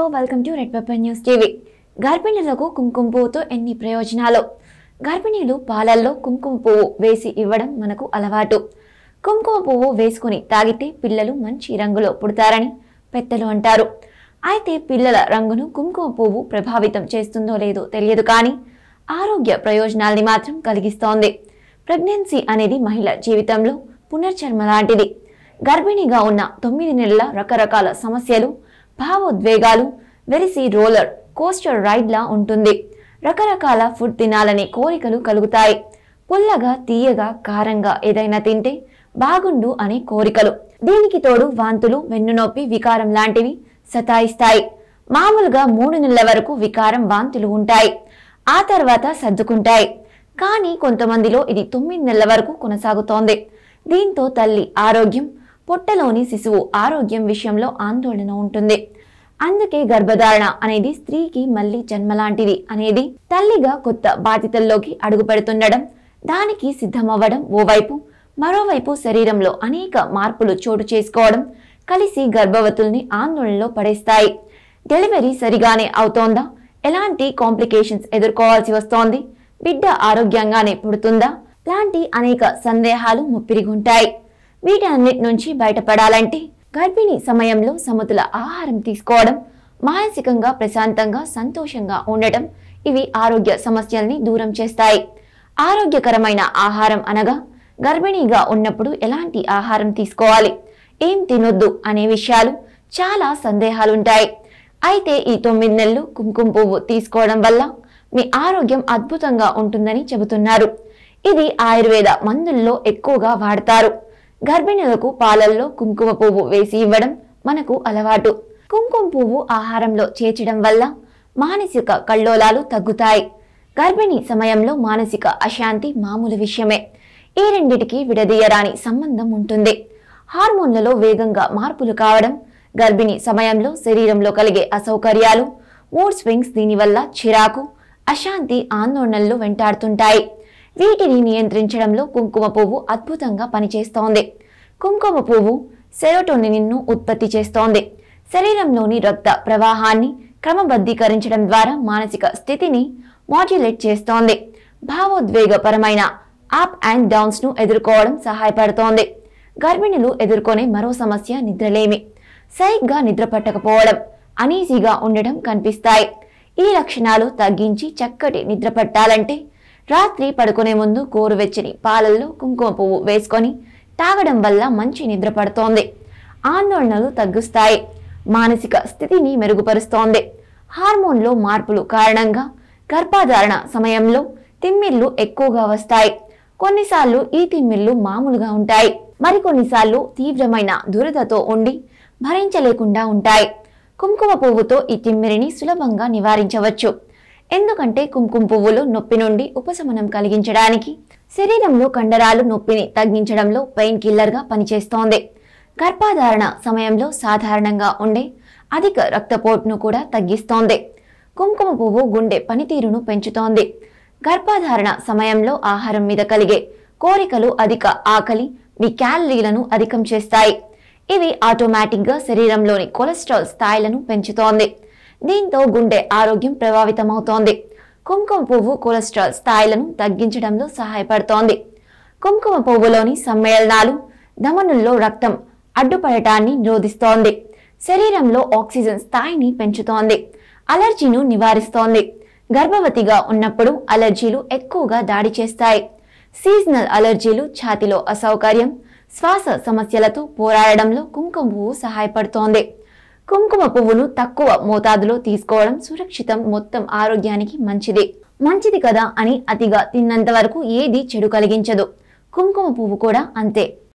hello welcome to red pepper news TV గర్భిణులకు కుంకుమ పువ్వుతో ఎన్ని ప్రయోజనాలు గర్భిణీలు పాలల్లో కుంకుమ పువ్వు వేసి ఇవ్వడం మనకు అలవాటు కుంకుమ పువ్వు వేసుకుని తాగితే పిల్లలు మంచి రంగులో పుడతారని పెద్దలు అంటారు అయితే పిల్లల రంగును కుంకుమ పువ్వు ప్రభావితం చేస్తుందో లేదో తెలియదు కానీ ఆరోగ్య ప్రయోజనాల్ని మాత్రం కలిగిస్తోంది ప్రెగ్నెన్సీ అనేది మహిళ జీవితంలో పునర్జన్మ లాంటిది గర్భిణిగా ఉన్న తొమ్మిది నెలల రకరకాల సమస్యలు భావోద్వేగాలు వెరిసి రోలర్ కోస్టర్ రైడ్లా ఉంటుంది రకరకాల ఫుడ్ తినాలనే కోరికలు కలుగుతాయి పుల్లగా తీయగా కారంగా ఏదైనా తింటే బాగుండు అనే కోరికలు దీనికి తోడు వాంతులు వెన్నునొప్పి వికారం లాంటివి సతాయిస్తాయి మామూలుగా మూడు నెలల వరకు వికారం వాంతులు ఉంటాయి ఆ తర్వాత సర్దుకుంటాయి కానీ కొంతమందిలో ఇది తొమ్మిది నెలల వరకు కొనసాగుతోంది దీంతో తల్లి ఆరోగ్యం పొట్టలోని శిశువు ఆరోగ్యం విషయంలో ఆందోళన ఉంటుంది అందుకే గర్భధారణ అనేది స్త్రీకి మళ్ళీ జన్మలాంటిది అనేది తల్లిగా కొత్త బాధ్యతల్లోకి అడుగు పెడుతుండడం దానికి సిద్ధమవ్వడం ఓవైపు మరోవైపు శరీరంలో అనేక మార్పులు చోటు చేసుకోవడం కలిసి గర్భవతుల్ని ఆందోళనలో పడేస్తాయి డెలివరీ సరిగానే అవుతోందా ఎలాంటి కాంప్లికేషన్స్ ఎదుర్కోవాల్సి వస్తోంది బిడ్డ ఆరోగ్యంగానే పుడుతుందా లాంటి అనేక సందేహాలు ముప్పిరిగుంటాయి వీటన్నిటి నుంచి బయటపడాలంటే గర్భిణీ సమయంలో సమతుల ఆహారం తీసుకోవడం మానసికంగా ప్రశాంతంగా సంతోషంగా ఉండటం ఇవి ఆరోగ్య సమస్యల్ని దూరం చేస్తాయి ఆరోగ్యకరమైన ఆహారం అనగా గర్భిణీగా ఉన్నప్పుడు ఎలాంటి ఆహారం తీసుకోవాలి ఏం తినొద్దు అనే విషయాలు చాలా సందేహాలుంటాయి అయితే ఈ తొమ్మిది నెలలు కుంకుమ పువ్వు తీసుకోవడం వల్ల మీ ఆరోగ్యం అద్భుతంగా ఉంటుందని చెబుతున్నారు ఇది ఆయుర్వేద మందుల్లో ఎక్కువగా వాడతారు గర్భిణులకు పాలల్లో కుంకుమ పువ్వు వేసి ఇవ్వడం మనకు అలవాటు కుంకుమ పువ్వు ఆహారంలో చేర్చడం వల్ల మానసిక కల్లోలాలు తగ్గుతాయి గర్భిణీ సమయంలో మానసిక అశాంతి మామూలు విషయమే ఈ రెండిటికి విడదీయరాని సంబంధం ఉంటుంది హార్మోన్లలో వేగంగా మార్పులు కావడం గర్భిణీ సమయంలో శరీరంలో కలిగే అసౌకర్యాలు మూడ్ స్వింగ్స్ దీనివల్ల చిరాకు అశాంతి ఆందోళనలు వెంటాడుతుంటాయి వీటిని నియంత్రించడంలో కుంకుమ పువ్వు అద్భుతంగా పనిచేస్తోంది కుంకుమ పువ్వు సెరోటోనిన్ను ఉత్పత్తి చేస్తోంది శరీరంలోని రక్త ప్రవాహాన్ని క్రమబద్ధీకరించడం ద్వారా మానసిక స్థితిని మాడ్యులేట్ చేస్తోంది భావోద్వేగపరమైన అప్ అండ్ డౌన్స్ ను ఎదుర్కోవడం సహాయపడుతోంది గర్భిణులు ఎదుర్కొనే మరో సమస్య నిద్రలేమి సరిగ్గా నిద్ర పట్టకపోవడం అనీజీగా ఉండడం కనిపిస్తాయి ఈ లక్షణాలు తగ్గించి చక్కటి నిద్ర పట్టాలంటే రాత్రి పడుకునే ముందు గోరువెచ్చని పాలల్లో కుంకుమ పువ్వు వేసుకొని తాగడం వల్ల మంచి నిద్ర పడుతోంది ఆందోళనలు తగ్గుస్తాయి మానసిక స్థితిని మెరుగుపరుస్తోంది హార్మోన్లో మార్పులు కారణంగా గర్భధారణ సమయంలో తిమ్మిర్లు ఎక్కువగా వస్తాయి కొన్నిసార్లు ఈ తిమ్మిర్లు మామూలుగా ఉంటాయి మరికొన్నిసార్లు తీవ్రమైన దురదతో ఉండి భరించలేకుండా ఉంటాయి కుంకుమ పువ్వుతో ఈ తిమ్మిరిని సులభంగా నివారించవచ్చు ఎందుకంటే కుంకుమ పువ్వులు నొప్పి నుండి ఉపశమనం కలిగించడానికి శరీరంలో కండరాలు నొప్పిని తగ్గించడంలో పెయిన్ కిల్లర్గా పనిచేస్తోంది గర్భధారణ సమయంలో సాధారణంగా ఉండే అధిక రక్తపోటును కూడా తగ్గిస్తోంది కుంకుమ పువ్వు గుండె పనితీరును పెంచుతోంది గర్భధారణ సమయంలో ఆహారం మీద కలిగే కోరికలు అధిక ఆకలి మీ క్యాలరీలను అధికం చేస్తాయి ఇవి ఆటోమేటిక్గా శరీరంలోని కొలెస్ట్రాల్ స్థాయిలను పెంచుతోంది దీంతో గుండె ఆరోగ్యం ప్రభావితమవుతోంది కుంకుమ పువ్వు కొలెస్ట్రాల్ స్థాయిలను తగ్గించడంలో సహాయపడుతోంది కుంకుమ పువ్వులోని సమ్మేళనాలు ధమనుల్లో రక్తం అడ్డుపడటాన్ని నిరోధిస్తోంది శరీరంలో ఆక్సిజన్ స్థాయిని పెంచుతోంది అలర్జీను నివారిస్తోంది గర్భవతిగా ఉన్నప్పుడు అలర్జీలు ఎక్కువగా దాడి చేస్తాయి సీజనల్ అలర్జీలు ఛాతిలో అసౌకర్యం శ్వాస సమస్యలతో పోరాడడంలో కుంకుమ పువ్వు సహాయపడుతోంది కుంకుమ పువ్వును తక్కువ మోతాదులో తీసుకోవడం సురక్షితం మొత్తం ఆరోగ్యానికి మంచిది మంచిది కదా అని అతిగా తిన్నంత వరకు ఏది చెడు కలిగించదు కుంకుమ పువ్వు కూడా అంతే